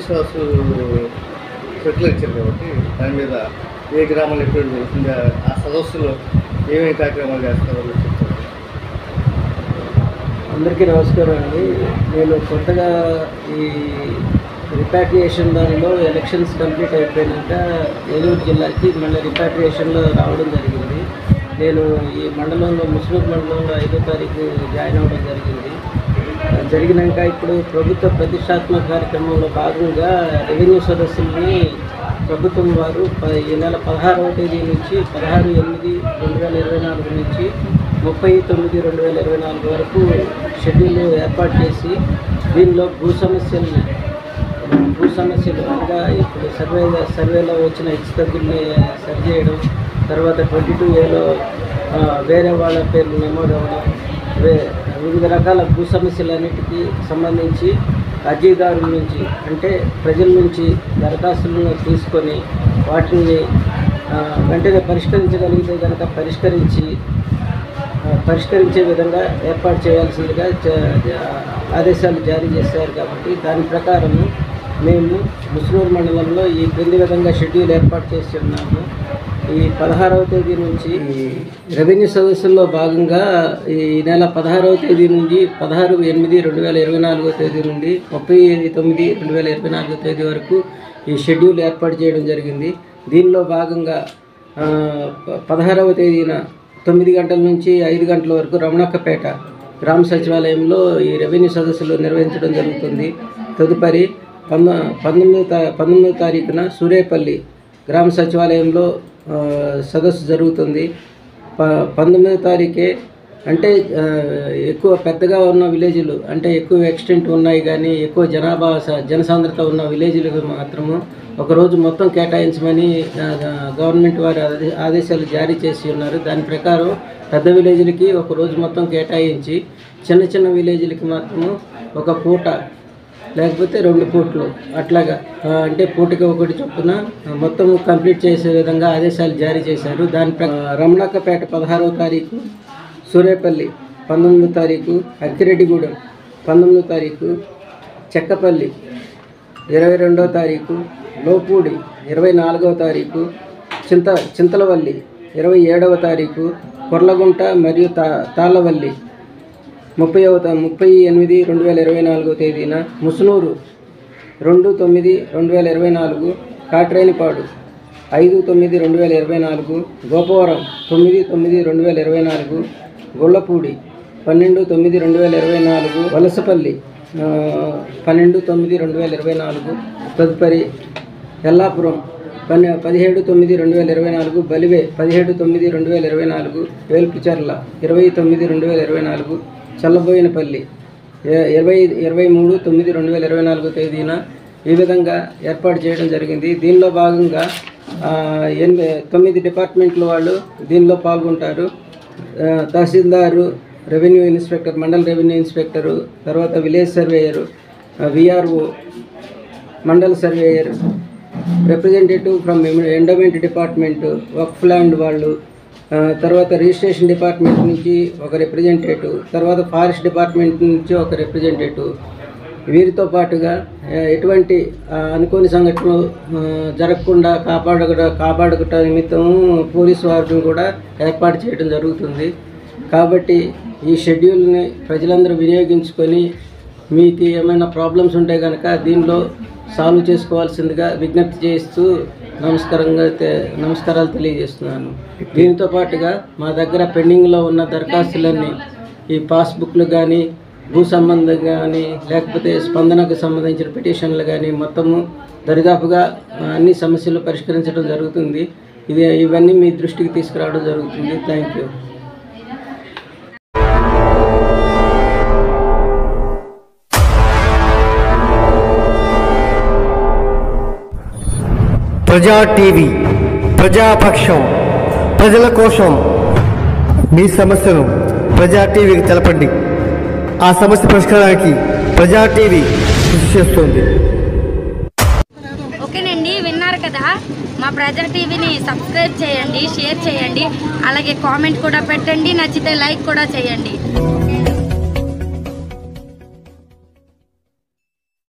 విశ్వాసు settle ఇచ్చారు కాబట్టి దాని మీద ఏ గ్రామాలు ఎప్పుడు జరుగుతుంది ఆ సదస్సులో ఏమేమి కార్యక్రమాలు చేస్తారో మీరు చెప్తారు అందరికీ నమస్కారం అండి నేను కొత్తగా ఈ రిపాట్రియేషన్ దానిలో ఎలక్షన్స్ కంప్లీట్ అయిపోయినాక ఏలూరు జిల్లాకి మళ్ళీ రిపాట్రియేషన్లో రావడం జరిగింది నేను ఈ మండలంలో ముస్లిం మండలంలో ఐదో తారీఖు జాయిన్ అవ్వడం జరిగింది ఆ, జరిగినాక ఇప్పుడు ప్రభుత్వ ప్రతిష్టాత్మక కార్యక్రమంలో భాగంగా రెవెన్యూ సదస్సుల్ని ప్రభుత్వం వారు ప- ఈ నెల పదహారవ తేదీ నుంచి పదహారు ఎనిమిది రెండు వేల ఇరవై నాలుగు నుంచి ముప్పై తొమ్మిది రెండు వేల ఇరవై నాలుగు వరకు షెడ్యూల్ ఏర్పాటు చేసి దీనిలో భూ సమస్యల్ని భూ సమస్యలు అనగా ఇప్పుడు సర్వే సర్వేలో వచ్చిన హెచ్చుతగ్గుల్ని సరి చేయడం తర్వాత ట్వంటీ టూ ఏలో వేరే వాళ్ళ పేర్లు నమోదు అవ్వడం వే వివిధ రకాల భూ సమస్యలన్నిటికీ సంబంధించి అర్జీదారుల నుంచి అంటే ప్రజల నుంచి దరఖాస్తులను తీసుకొని వాటిని ఆ, వెంటనే పరిష్కరించగలిగితే కనుక పరిష్కరించి ఆ, పరిష్కరించే విధంగా ఏర్పాటు చేయాల్సిందిగా జ- జ- ఆదేశాలు జారీ చేశారు కాబట్టి దాని ప్రకారం మేము ముస్లూరు మండలంలో ఈ క్రింది విధంగా షెడ్యూల్ ఏర్పాటు చేసి ఉన్నాము ఈ పదహారవ తేదీ నుంచి ఈ రెవెన్యూ సదస్సుల్లో భాగంగా ఈ నెల పదహారవ తేదీ నుంచి పదహారు ఎనిమిది రెండు వేల ఇరవై నాలుగో తేదీ నుండి ముప్పై తొమ్మిది రెండు వేల ఇరవై నాలుగో తేదీ వరకు ఈ షెడ్యూల్ ఏర్పాటు చేయడం జరిగింది దీనిలో భాగంగా ఆ, ప- పదహారవ తేదీన తొమ్మిది గంటల నుంచి ఐదు గంటల వరకు రమణక్కపేట గ్రామ సచివాలయంలో ఈ రెవెన్యూ సదస్సులు నిర్వహించడం జరుగుతుంది తదుపరి పంద పంతొమ్మిదో తా పంతొమ్మిదో తారీఖున సూరేపల్లి గ్రామ సచివాలయంలో ఆ, సదస్సు జరుగుతుంది ప పంతొమ్మిదో తారీఖే అంటే ఆ, ఎక్కువ పెద్దగా ఉన్న విలేజ్లు అంటే ఎక్కువ ఎక్స్టెంట్ ఉన్నాయి కానీ ఎక్కువ జనాభా స- జనసాంద్రత ఉన్న విలేజ్లకు మాత్రము ఒకరోజు మొత్తం కేటాయించమని ఆ, గవర్నమెంట్ వారి ఆదే- ఆదేశాలు జారీ చేసి ఉన్నారు దాని ప్రకారం పెద్ద విలేజ్లకి ఒక రోజు మొత్తం కేటాయించి చిన్న చిన్న విలేజ్లకి మాత్రము ఒక పూట లేకపోతే రెండు పూట్లు అట్లాగా ఆ, అంటే పూటకి ఒకటి చొప్పున ఆ, మొత్తం కంప్లీట్ చేసే విధంగా ఆదేశాలు జారీ చేశారు దాని ప్ర రమణక్కపేట పదహారవ తారీఖు సూరేపల్లి పంతొమ్మిదో తారీఖు అక్కిరెడ్డిగూడెం పంతొమ్మిదో తారీఖు చెక్కపల్లి ఇరవై రెండవ తారీఖు లోపూడి ఇరవై నాలుగవ తారీఖు చింత చింతలవల్లి ఇరవై ఏడవ తారీఖు కొర్లగుంట మరియు తా తాళ్ళవల్లి ముప్పైవ తా- ముప్పై ఎనిమిది రెండు వేల ఇరవై నాలుగో తేదీన ముసునూరు రెండు తొమ్మిది రెండు వేల ఇరవై నాలుగు కాట్రేనిపాడు ఐదు తొమ్మిది రెండు వేల ఇరవై నాలుగు గోపవరం తొమ్మిది తొమ్మిది రెండు వేల ఇరవై నాలుగు గొల్లపూడి పన్నెండు తొమ్మిది రెండు వేల ఇరవై నాలుగు వలసపల్లి ఆ, పన్నెండు తొమ్మిది రెండు వేల ఇరవై నాలుగు తదుపరి ఎల్లాపురం పన్నె పదిహేడు తొమ్మిది రెండు వేల ఇరవై నాలుగు బలివే పదిహేడు తొమ్మిది రెండు వేల ఇరవై నాలుగు వేల్పుచర్ల ఇరవై తొమ్మిది రెండు వేల ఇరవై నాలుగు చల్లబోయినపల్లి ఇ- ఇరవై ఇరవై మూడు తొమ్మిది రెండు వేల ఇరవై నాలుగో తేదీన ఈ విధంగా ఏర్పాటు చేయడం జరిగింది దీనిలో భాగంగా ఆ, ఎనిమిది తొమ్మిది డిపార్ట్మెంట్ల వాళ్ళు దీనిలో పాల్గొంటారు ఆ, తహసీల్దారు రెవెన్యూ ఇన్స్పెక్టర్ మండల రెవెన్యూ ఇన్స్పెక్టరు తర్వాత village surveyor VRO mandal surveyor representative from endowment department వక్ఫ్ ల్యాండ్ వాళ్ళు ఆ, తర్వాత రిజిస్ట్రేషన్ డిపార్ట్మెంట్ నుంచి ఒక రిప్రజెంటేటివ్ తర్వాత ఫారెస్ట్ డిపార్ట్మెంట్ నుంచి ఒక రిప్రజెంటేటివ్ వీరితో పాటుగా ఆ, ఎటువంటి ఆ, అనుకోని సంఘటనలు ఆ, జరగకుండా కాపాడగట కాపాడుట నిమిత్తం పోలీసు వారిని కూడా ఏర్పాటు చేయడం జరుగుతుంది కాబట్టి ఈ షెడ్యూల్ని ప్రజలందరూ వినియోగించుకొని మీకు ఏమైనా ప్రాబ్లమ్స్ ఉంటే కనుక దీనిలో సాల్వ్ చేసుకోవాల్సిందిగా విజ్ఞప్తి చేస్తూ నమస్కారంగా తె- నమస్కారాలు తెలియజేస్తున్నాను దీనితో పాటుగా మా దగ్గర పెండింగ్లో ఉన్న దరఖాస్తులన్నీ ఈ పాస్బుక్లు కానీ భూ సంబంధం కానీ లేకపోతే స్పందనకు సంబంధించిన పిటిషన్లు కానీ మొత్తము దరిదాపుగా ఆ, అన్ని సమస్యలు పరిష్కరించడం జరుగుతుంది ఇది ఇవన్నీ మీ దృష్టికి తీసుకురావడం జరుగుతుంది థ్యాంక్ యూ ప్రజా టీవీ ప్రజాపక్షం ప్రజల కోసం మీ సమస్యను ప్రజా టీవీకి తెలపండి ఆ సమస్య పరిష్కారానికి ప్రజా టీవీ కృషి చేస్తుంది ఓకేనండి విన్నారు కదా మా ప్రజా టీవీని సబ్స్క్రైబ్ చేయండి షేర్ చేయండి అలాగే కామెంట్ కూడా పెట్టండి నచ్చితే లైక్ కూడా చేయండి